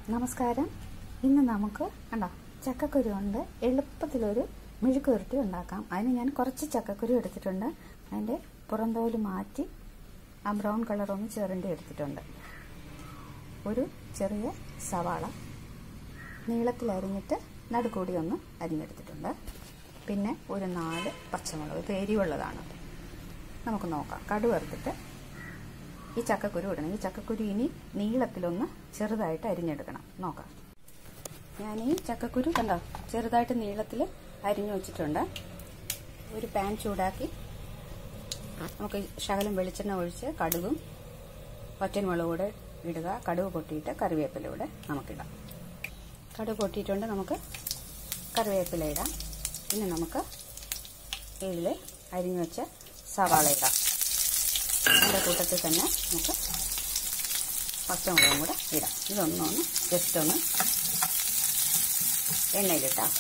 നമസ്കാരം ഇന്ന് നമുക്ക് കണ്ടോ ചക്കക്കുരു കൊണ്ട് എളുപ്പത്തിലൊരു മെഴുക്ക് പുരട്ടി ഉണ്ടാക്കാം അതിന് ഞാൻ കുറച്ച് ചക്കക്കുരു എടുത്തിട്ടുണ്ട് അതിൻ്റെ പുറന്തോല് മാറ്റി ആ ബ്രൗൺ കളർ ഒന്ന് ചെറുണ്ടി എടുത്തിട്ടുണ്ട് ഒരു ചെറിയ സവാള നീളത്തിൽ അരിഞ്ഞിട്ട് നടുക്കൂടി ഒന്ന് അരിഞ്ഞെടുത്തിട്ടുണ്ട് പിന്നെ ഒരു നാല് പച്ചമുളക് ഇത് എരിവുള്ളതാണ് നമുക്ക് നോക്കാം കടുവറുത്തിട്ട് ഈ ചക്കക്കുരു ഇടണം ഈ ചക്കക്കുരു ഇനി നീളത്തിലൊന്ന് ചെറുതായിട്ട് അരിഞ്ഞെടുക്കണം നോക്കാം ഞാൻ ഈ ചക്കക്കുരു കണ്ടോ ചെറുതായിട്ട് നീളത്തിൽ അരിഞ്ഞു വെച്ചിട്ടുണ്ട് ഒരു പാൻ ചൂടാക്കി നമുക്ക് ശകലം വെളിച്ചെണ്ണ ഒഴിച്ച് കടുകും ഒറ്റൻമുളക് കൂടെ ഇടുക കടുക് പൊട്ടിയിട്ട് കറിവേപ്പില കൂടെ നമുക്കിടാം കടുക് പൊട്ടിയിട്ടുണ്ട് നമുക്ക് കറിവേപ്പില ഇടാം പിന്നെ നമുക്ക് ഇതിൽ അരിഞ്ഞു വെച്ച സവാള ഇടാം അതിൻ്റെ കൂട്ടത്തിൽ തന്നെ നമുക്ക് പച്ചമുളകും കൂടെ ഇടാം ഇതൊന്നൊന്ന് ജസ്റ്റ് ഒന്ന് എണ്ണയിലിട്ടാക്കാം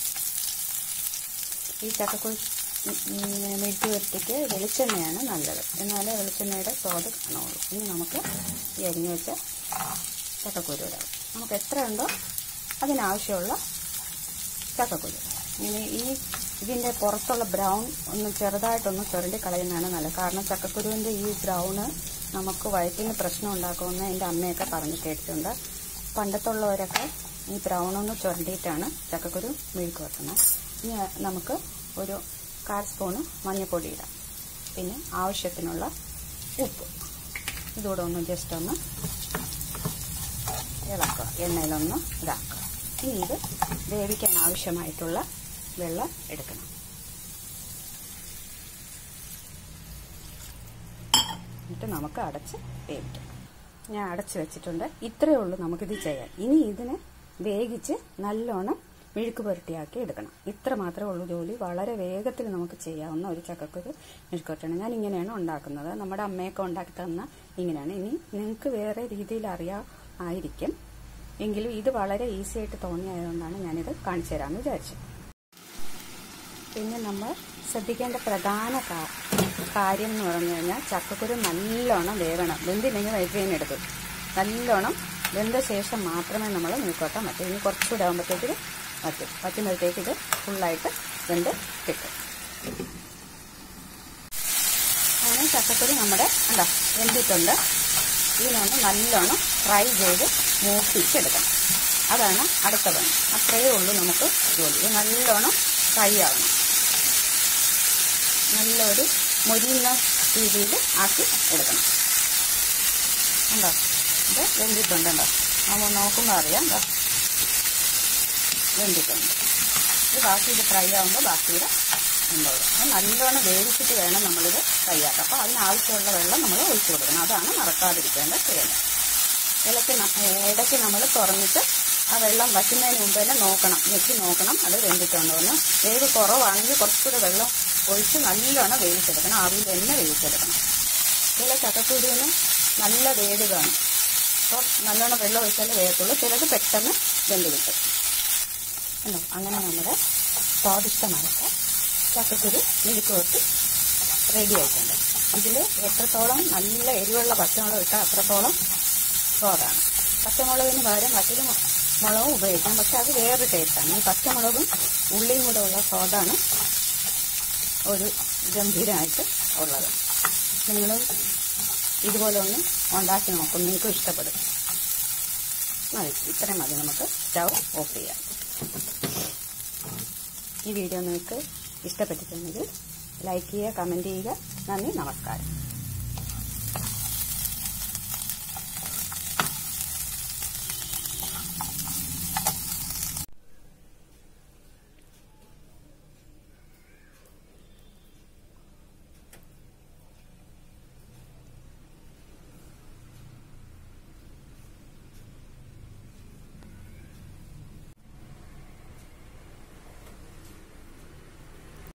ഈ ചക്കക്കുഴി മെഴുക്ക് വരട്ടിക്ക് വെളിച്ചെണ്ണയാണ് നല്ലത് എന്നാലേ വെളിച്ചെണ്ണയുടെ സ്വാദ് കാണുള്ളൂ ഇനി നമുക്ക് ഈ അരിഞ്ഞു വെച്ച ചക്കക്കുരു ഇടാം നമുക്ക് എത്ര ഉണ്ടോ അതിനാവശ്യമുള്ള ചക്കക്കുരു ഇങ്ങനെ ഈ ഇതിൻ്റെ പുറത്തുള്ള ബ്രൗൺ ഒന്ന് ചെറുതായിട്ടൊന്ന് ചുരണ്ടി കളയുന്നതാണ് നല്ലത് കാരണം ചക്കക്കുരുവിൻ്റെ ഈ ബ്രൗണ് നമുക്ക് വയറ്റിന് പ്രശ്നം ഉണ്ടാക്കുമെന്ന് എൻ്റെ അമ്മയൊക്കെ പറഞ്ഞ് കേട്ടിട്ടുണ്ട് പണ്ടത്തുള്ളവരൊക്കെ ഈ ബ്രൗൺ ഒന്ന് ചുരണ്ടിയിട്ടാണ് ചക്കക്കുരു മെഴുക്ക് വെക്കുന്നത് ഇനി നമുക്ക് ഒരു കാൽ സ്പൂണ് മഞ്ഞൾപ്പൊടി ഇടാം പിന്നെ ആവശ്യത്തിനുള്ള ഉപ്പ് ഇതുകൂടെ ഒന്ന് ജസ്റ്റ് ഒന്ന് ഇളക്കുക എണ്ണയിലൊന്ന് ഇതാക്കുക ഇനി ഇത് വേവിക്കാൻ ആവശ്യമായിട്ടുള്ള വെള്ളം എടുക്കണം എന്നിട്ട് നമുക്ക് അടച്ച് വേവിക്കാം ഞാൻ അടച്ച് വെച്ചിട്ടുണ്ട് ഇത്രയേ ഉള്ളൂ നമുക്കിത് ചെയ്യാൻ ഇനി ഇതിനെ വേവിച്ച് നല്ലോണം മെഴുക്ക് പുരട്ടിയാക്കി എടുക്കണം ഇത്ര മാത്രമേ ഉള്ളൂ ജോലി വളരെ വേഗത്തിൽ നമുക്ക് ചെയ്യാവുന്ന ഒരു ചക്കക്കുരു മെഴുക്ക് പുരട്ടിയാണ് ഞാൻ ഇങ്ങനെയാണ് ഉണ്ടാക്കുന്നത് നമ്മുടെ അമ്മയൊക്കെ ഉണ്ടാക്കി തന്ന ഇങ്ങനെയാണ് ഇനി നിങ്ങൾക്ക് വേറെ രീതിയിൽ അറിയാം ആയിരിക്കും എങ്കിലും ഇത് വളരെ ഈസി ആയിട്ട് തോന്നിയതുകൊണ്ടാണ് ഞാനിത് കാണിച്ചു തരാമെന്ന് വിചാരിച്ചത് പിന്നെ നമ്മൾ ശ്രദ്ധിക്കേണ്ട പ്രധാന കാര്യം എന്ന് പറഞ്ഞു കഴിഞ്ഞാൽ ചക്കക്കുരു നല്ലോണം വേവണം വെന്തില്ലെങ്കിൽ വൈദ്യുതിനെടുക്കും നല്ലോണം വെന്ത ശേഷം മാത്രമേ നമ്മൾ നീക്കോട്ടാൻ പറ്റൂ ഇനി കുറച്ചുകൂടെ ആകുമ്പോഴത്തേക്ക് വറ്റും വറ്റുമ്പോഴത്തേക്ക് ഇത് ഫുള്ളായിട്ട് വെന്ത് കിട്ടും അങ്ങനെ ചക്കക്കുരു നമ്മുടെ ഉണ്ടോ വെന്തിട്ടുണ്ട് ഇതിനൊന്ന് നല്ലോണം ഫ്രൈ ചെയ്ത് മൂപ്പിച്ചെടുക്കണം അതാണ് അടുത്ത പണി അത്രയേ ഉള്ളൂ നമുക്ക് ജോലി ഇത് നല്ലോണം ഫ്രൈ ആവണം നല്ലൊരു മൊരിയുന്ന രീതിയിൽ ആക്കി എടുക്കണം ഉണ്ടോ ഇത് വെന്തിട്ടുണ്ട് ഉണ്ടോ നമ്മൾ നോക്കുമ്പോൾ അറിയാം ഉണ്ടോ വെന്തിട്ടുണ്ട് ഇത് ബാക്കി ഇത് ഫ്രൈ ആകുമ്പോൾ ബാക്കിയുടെ ഉണ്ടാവും അപ്പോൾ നല്ലോണം വേവിച്ചിട്ട് വേണം നമ്മളിത് ഫ്രൈ ആക്കാം അപ്പോൾ അതിനാവശ്യമുള്ള വെള്ളം നമ്മൾ ഒഴിച്ചു കൊടുക്കണം അതാണ് മറക്കാതിരിക്കേണ്ട ചെയ്യേണ്ടത് ഇടയ്ക്ക് ഇടയ്ക്ക് നമ്മൾ തുറന്നിട്ട് ആ വെള്ളം വറ്റുന്നതിന് മുമ്പ് തന്നെ നോക്കണം ഞെക്കി നോക്കണം അത് വെന്തിട്ടുണ്ടോ എന്ന് വേവ് കുറവാണെങ്കിൽ കുറച്ചുകൂടെ വെള്ളം ഒഴിച്ച് നല്ലോണം വേവിച്ചെടുക്കണം ആവിയിൽ തന്നെ വേവിച്ചെടുക്കണം ചില ചക്കക്കുരുവിന് നല്ല വേവ് കാണും അപ്പോൾ നല്ലോണം വെള്ളം ഒഴിച്ചാലേ വേഗത്തുള്ളൂ ചിലത് പെട്ടെന്ന് വെന്ത് കിട്ടും കണ്ടോ അങ്ങനെ നമ്മുടെ സ്വാദിഷ്ടമായിട്ട് ചക്കക്കുരു മെഴുക്ക് വെട്ടി റെഡി ആയിട്ടുണ്ട് ഇതിൽ എത്രത്തോളം നല്ല എരിവുള്ള പച്ചമുളക് ഇട്ടാൽ അത്രത്തോളം സ്വാദാണ് പച്ചമുളകിന് പകരം മറ്റൊരു മുളകും ഉപയോഗിക്കാം പക്ഷെ അത് വേറെ ടേസ്റ്റാണ് ഈ പച്ചമുളകും ഉള്ളിയും കൂടെ ഉള്ള സ്വാദാണ് ഒരു ഗംഭീരമായിട്ട് ഉള്ളത് നിങ്ങളും ഇതുപോലെ ഒന്ന് ഉണ്ടാക്കി നോക്കും നിങ്ങൾക്കും ഇഷ്ടപ്പെടും മതി ഇത്രയും മതി നമുക്ക് സ്റ്റൗ ഓഫ് ചെയ്യാം ഈ വീഡിയോ നിങ്ങൾക്ക് ഇഷ്ടപ്പെട്ടിട്ടുണ്ടെങ്കിൽ ലൈക്ക് ചെയ്യുക കമൻറ്റ് ചെയ്യുക നന്ദി നമസ്കാരം